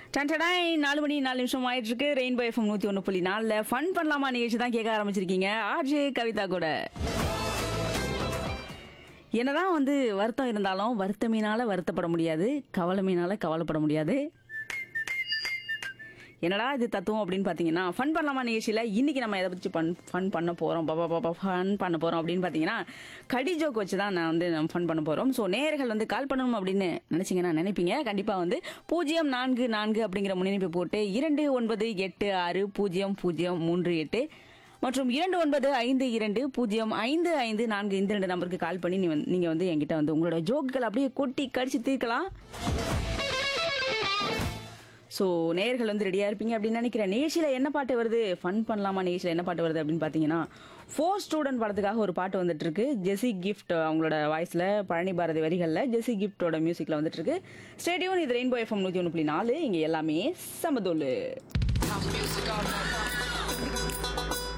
டன்டடாய் நாலு மணி நாலு நிமிஷம் ஆயிட்டு இருக்கு ரெயின்போ எஃப்எம் நூத்தி ஒன்று புள்ளி நாலுல ஃபன் பண்ணலாமா நிகழ்ச்சி தான் கேட்க ஆரம்பிச்சிருக்கீங்க ஆர்ஜே கவிதா கூட என்னதான் வந்து வருத்தம் இருந்தாலும் வருத்தமீனால வருத்தப்பட முடியாது கவலைமீனால கவலைப்பட முடியாது என்னடா இது தத்துவம் அப்படின்னு பார்த்தீங்கன்னா ஃபன் பண்ணலாமா நிகழ்ச்சியில் இன்னைக்கு நம்ம எதை பற்றி ஃபன் ஃபன் பண்ண போகிறோம் பாபா பாபா ஃபன் பண்ண போகிறோம் அப்படின்னு பார்த்தீங்கன்னா கடி ஜோக் வச்சு தான் நான் வந்து நம்ம ஃபன் பண்ண போகிறோம் ஸோ நேயர்கள் வந்து கால் பண்ணணும் அப்படின்னு நினச்சிங்கன்னா நினைப்பீங்க கண்டிப்பாக வந்து பூஜ்ஜியம் நான்கு நான்கு அப்படிங்கிற முன்னிணைப்பு போட்டு இரண்டு ஒன்பது எட்டு ஆறு பூஜ்ஜியம் பூஜ்ஜியம் மூன்று எட்டு மற்றும் இரண்டு ஒன்பது ஐந்து இரண்டு பூஜ்ஜியம் ஐந்து ஐந்து நான்கு இந்த ரெண்டு நம்பருக்கு கால் பண்ணி நீ வந்து நீங்கள் வந்து என்கிட்ட வந்து உங்களோட ஜோக்குகள் அப்படியே கொட்டி கடிச்சு தீர்க்கலாம் ஸோ நேயர்கள் வந்து ரெடியாக இருப்பீங்க அப்படின்னு நினைக்கிறேன் நிகழ்ச்சியில் என்ன பாட்டு வருது ஃபன் பண்ணலாமா நிகழ்ச்சியில் என்ன பாட்டு வருது அப்படின்னு பார்த்தீங்கன்னா ஃபோர் ஸ்டூடெண்ட் படத்துக்காக ஒரு பாட்டு வந்துட்டு இருக்கு ஜெசி கிஃப்ட் அவங்களோட வாய்ஸில் பழனி பாரதி வரிகளில் ஜெசி கிஃப்டோட மியூசிக்கில் வந்துட்டு இருக்கு ஸ்டேடியம் இது ரெயின்போ எஃப்எம் நூற்றி ஒன்று புள்ளி நாலு இங்கே எல்லாமே சமதோலு House music all night.